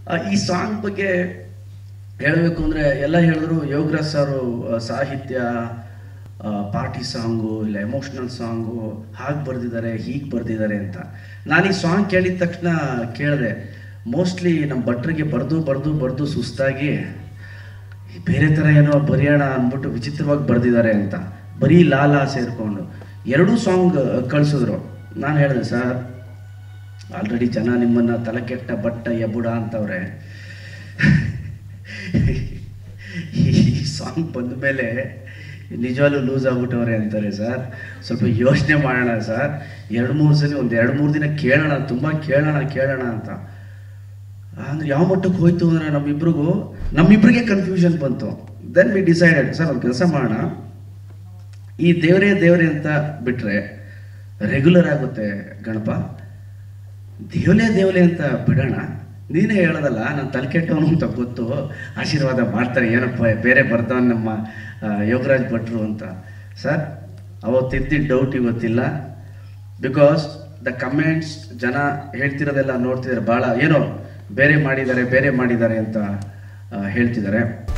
ಆ, ಈ ಸಾಂಗ್ ಬಗ್ಗೆ ಹೇಳಬೇಕು ಅಂದರೆ ಎಲ್ಲ ಹೇಳಿದ್ರು ಯೋಗರಾಜ್ ಸಾರು ಆ, ಸಾಹಿತ್ಯ ಪಾರ್ಟಿ ಸಾಂಗು ಇಲ್ಲ ಎಮೋಷ್ನಲ್ ಸಾಂಗು ಹಾಗೆ ಬರೆದಿದ್ದಾರೆ ಹೀಗೆ ಬರೆದಿದ್ದಾರೆ ಅಂತ ನಾನು ಈ ಸಾಂಗ್ ಕೇಳಿದ ತಕ್ಷಣ ಕೇಳಿದೆ ಮೋಸ್ಟ್ಲಿ ನಮ್ಮ ಭಟ್ರಿಗೆ ಬರೆದು ಬರೆದು ಬರೆದು ಸುಸ್ತಾಗಿ ಬೇರೆ ಥರ ಏನೋ ಬರೆಯೋಣ ಅಂದ್ಬಿಟ್ಟು ವಿಚಿತ್ರವಾಗಿ ಬರೆದಿದ್ದಾರೆ ಅಂತ ಬರೀ ಲಾಲಾ ಸೇರಿಕೊಂಡು ಎರಡೂ ಸಾಂಗ್ ಕಳಿಸಿದ್ರು ನಾನು ಹೇಳಿದೆ ಸರ್ ಆಲ್ರೆಡಿ ಜನ ನಿಮ್ಮನ್ನು ತಲೆ ಕೆಟ್ಟ ಬಟ್ಟ ಎಬುಡ ಅಂತವ್ರೆ ಈ ಸಾಂಗ್ ಬಂದ ಮೇಲೆ ನಿಜವಾಗ್ಲೂ ಲೂಸ್ ಆಗ್ಬಿಟ್ಟವ್ರೆ ಅಂತಾರೆ ಸರ್ ಸ್ವಲ್ಪ ಯೋಚನೆ ಮಾಡೋಣ ಸರ್ ಎರಡು ಮೂರು ಸಲ ಒಂದು ಎರಡು ಮೂರು ದಿನ ಕೇಳೋಣ ತುಂಬ ಕೇಳೋಣ ಕೇಳೋಣ ಅಂತ ಅಂದ್ರೆ ಯಾವ ಮಟ್ಟಕ್ಕೆ ಹೋಯ್ತು ಅಂದರೆ ನಮ್ಮಿಬ್ರಿಗೂ ನಮ್ಮಿಬ್ರಿಗೆ ಕನ್ಫ್ಯೂಷನ್ ಬಂತು ದೆನ್ ವಿ ಡಿಸೈಡೆಡ್ ಸರ್ ಒಂದು ಕೆಲಸ ಮಾಡೋಣ ಈ ದೇವರೇ ದೇವರೇ ಅಂತ ಬಿಟ್ರೆ ರೆಗ್ಯುಲರ್ ಆಗುತ್ತೆ ಗಣಪ ದೇವಲೇ ದೇವಲೇ ಅಂತ ಬಿಡೋಣ ನೀನೇ ಹೇಳೋದಲ್ಲ ನಾನು ತಲೆ ಕೆಟ್ಟವನು ಅಂತ ಗೊತ್ತು ಆಶೀರ್ವಾದ ಮಾಡ್ತಾರೆ ಏನಪ್ಪ ಬೇರೆ ಬರ್ತಾವ ನಮ್ಮ ಆ, ಯೋಗರಾಜ್ ಭಟ್ರು ಅಂತ ಸರ್ ಅವತ್ತಿದ್ದಿದ್ದ ಡೌಟ್ ಇವತ್ತಿಲ್ಲ ಬಿಕಾಸ್ ದ ಕಮೆಂಟ್ಸ್ ಜನ ಹೇಳ್ತಿರೋದೆಲ್ಲ ನೋಡ್ತಿದ್ದಾರೆ ಭಾಳ ಏನೋ ಬೇರೆ ಮಾಡಿದ್ದಾರೆ ಬೇರೆ ಮಾಡಿದ್ದಾರೆ ಅಂತ ಆ, ಹೇಳ್ತಿದ್ದಾರೆ